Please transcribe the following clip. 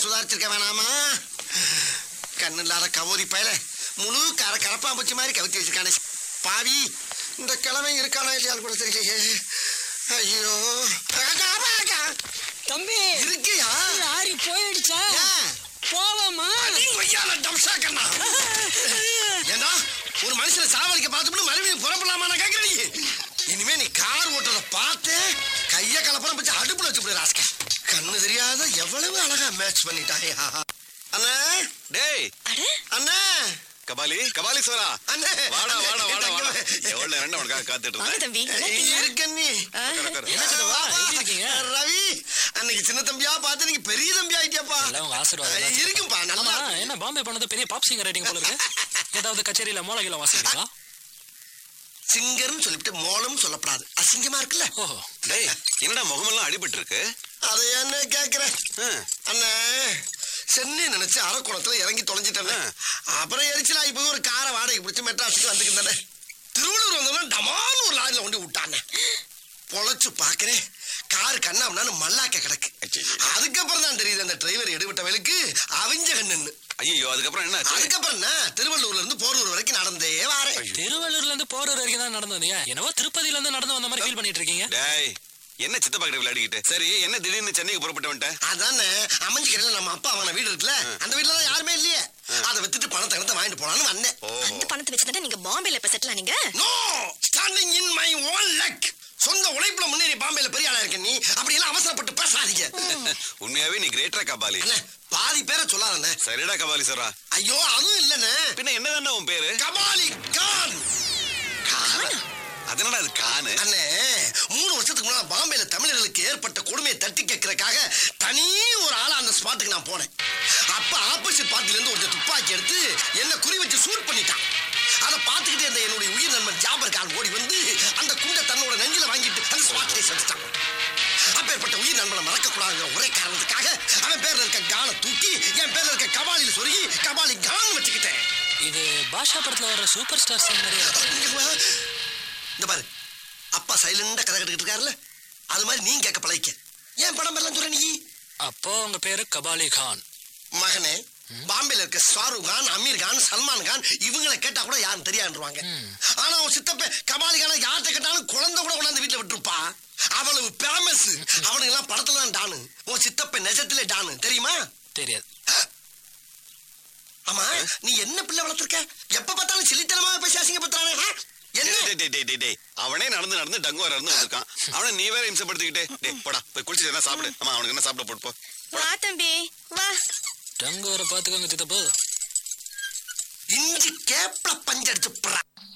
சுதாரிச்சிருக்க வேணாமா கண்ணு இல்லாத கவோரி பயல முழு கர கரப்பாம்பூச்சி மாதிரி கவுத்தி வச்சிருக்கானே பாவி இந்த கிழமை இருக்கானா இல்லையான்னு கூட தெரியலையே ஐயோ அக்கா, அப்பா, அக்கா. தம்பி இருக்கியா லாரி போயிடுச்சா ஏன்? போவோமா அடி கொய்யால டம்சா கண்ணா ஏண்டா ஒரு மனுஷனை சாவடிக்க பார்த்துட்டு மறுபடியும் புறப்படலாமா நான் கேட்கிறேன் இனிமே நீ கார் ஓட்டுறத பார்த்து கைய கலப்படம் வச்சு அடுப்புல வச்சு போடு ராஸ்க கண்ணு தெரியாத எவ்வளவு அழகா மேட்ச் பண்ணிட்டாயா அண்ணா டேய் அட அண்ணா கபாலி கபாலீஸ்வரா அண்ணே வாடா வாடா வாடா வாடா தங்கமே. எவ்வளவு நேரம் உனக்காக காத்துட்டு வாங்க இருந்தேன் தம்பி நல்லா இருக்கீங்களா? இருக்க நீ ஆ, உட்காரு, என்ன உட்காரு. சித்தப்பா, எப்படி இருக்கீங்க? ரவி அன்னைக்கு சின்ன தம்பியா பார்த்து நீங்க பெரிய தம்பி ஆயிட்டியாப்பா எல்லாம் உங்க ஆசீர்வாதம் தான். இருக்கும்பா ஆமா நல்லா இருக்கு. என்ன பாம்பே பண்ணது பெரிய பாப் சிங்கர் ரைட்டிங் போல இருக்கு ஏதாவது கச்சேரியில மூலகில வாசிக்கிறீங்களா சிங்கர்னு சொல்லிட்டு மோளம் சொல்லப்படாது அசிங்கமா இருக்குல்ல ஓஹோ டேய் என்னடா முகமெல்லாம் அடிபட்டு இருக்கு அதை என்ன கேக்குறேன் அண்ணே சென்னை நினைச்சு அரக்குளத்துல இறங்கி தொலைஞ்சிட்டேன் அப்புறம் எரிச்சலாகி போய் ஒரு காரை வாடகை பிடிச்சி மெட்ராஸுக்கு வந்துக்கிட்டேன் திருவள்ளூர் வந்தோம்னா டமான்னு ஒரு லாரில கொண்டு விட்டானே பொழைச்சு பாக்குறேன் கார் கண்ணாம்னான்னு மல்லாக்க கிடக்கு அதுக்கப்புறம் தான் தெரியுது அந்த டிரைவர் எடுவிட்டவளுக்கு அவிஞ்ச கண்ணுன்னு ஐயோ அதுக்கப்புறம் என்ன ஆச்சு அதுக்கப்புறம் என்ன திருவள்ளூர்ல இருந்து போரூர் வரைக்கும் நடந்தே வாரேன் திருவள்ளூர்ல இருந்து போரூர் வரைக்கும் தான் நடந்து வந்தீங்க என்னவோ திருப்பதியில இருந்து நடந்து வந்த மாதிரி ஃபீல் பண்ணிட்டு இருக்கீங்க டேய் என்ன சித்தப்பா கிட்ட விளையாடிக்கிட்டு சரி என்ன திடீர்னு சென்னைக்கு புறப்பட்டு வந்துட்டேன் அதானே அமைஞ்சிக்கிறதுல நம்ம அப்பா அவன வீடு இருக்குல்ல அந்த வீட்டுல தான் யாருமே இல்லையே அதை வித்துட்டு பணத்தை கிணத்தை வாங்கிட்டு போலான்னு வந்தேன் ஓஹோ அந்த பணத்தை வச்சுதான் நீங்க பாம்பேல இப்ப செட்டில் ஆனீங்க no standing in my own luck சொந்த உழைப்புல முன்னேறி பாம்பேல பெரிய ஆளா இருக்க நீ அப்படி எல்லாம் அவசரப்பட்டு பேசாதீங்க உண்மையாவே நீ கிரேட்டரா கபாலி அண்ணே பாதி பேரை சொல்லாதண்ணே சரிடா கபாலீஸ்வரா ஐயோ அதுவும் இல்லண்ணே பின்ன என்னதானே உன் பேரு கபாலி கான் அதனடா அது கானு அண்ணே மூணு வருஷத்துக்கு முன்னால பாம்பேல தமிழர்களுக்கு ஏற்பட்ட கொடுமையை தட்டி கேட்கறதுக்காக தனி ஒரு ஆளா அந்த ஸ்பாட்டுக்கு நான் போனேன் அப்ப ஆப்போசிட் பார்ட்டில இருந்து கொஞ்சம் துப்பாக்கி எடுத்து என்ன குறி வச்சு ஷூட் பண்ணிட்டான் அதை பார்த்துக்கிட்டே இருந்த என்னுடைய உயிர் நண்பன் ஜாபர் கான் ஓடி வந்து அந்த குண்டை தன்னோட நெஞ்சில வாங்கிட்டு அந்த ஸ்பாட்லேயே செஞ்சுட்டான் அப்பேற்பட்ட உயிர் நண்பனை மறக்க கூடாதுங்கிற ஒரே காரணத்துக்காக அவன் பேர்ல இருக்க கானை தூக்கி என் பேர்ல இருக்க கபாலில சொருகி கபாலி கான் வச்சுக்கிட்டேன் இது பாஷா படத்துல வர சூப்பர் ஸ்டார் சிங் மாதிரியே இருக்கு. இங்க வா. இந்த பாரு அப்பா சைலண்டா கதை கட்டுக்கிட்டு இருக்காருல்ல அது மாதிரி நீ கேட்க பழகிக்க ஏன் படம் எல்லாம் சொல்ற நீ அப்போ உங்க பேரு கபாலி கான் மகனே பாம்பேல இருக்க ஷாருக் கான் அமீர் கான் சல்மான் கான் இவங்களை கேட்டா கூட யாரும் தெரியாதுருவாங்க ஆனா அவன் சித்தப்ப கபாலி கான யார்கிட்ட கேட்டாலும் குழந்தை கூட கொண்டாந்து வீட்டுல விட்டுருப்பா அவ்வளவு பேமஸ் அவனுங்க எல்லாம் படத்துல தான் டானு உன் சித்தப்ப நெஜத்திலே டானு தெரியுமா தெரியாது ஆமா நீ என்ன பிள்ளை வளர்த்திருக்க எப்ப பார்த்தாலும் சிலித்தனமா பேசி அசிங்கப்படுத்துறானே ஆ? என்ன டேய், டேய், டேய், டேய், டேய். அவனே நடந்து நடந்து டங்கு வர இருந்து வந்திருக்கான் அவனை நீ வேற இம்சப்படுத்திக்கிட்டே டேய் போடா போய் குளிச்சு என்ன சாப்பிடு அம்மா அவனுக்கு என்ன சாப்பிட போட்டு போ வா தம்பி வா டங்கு வர பாத்துக்கோங்க சித்தப்பு இஞ்சி கேப்ல பஞ்சடிச்சு புறா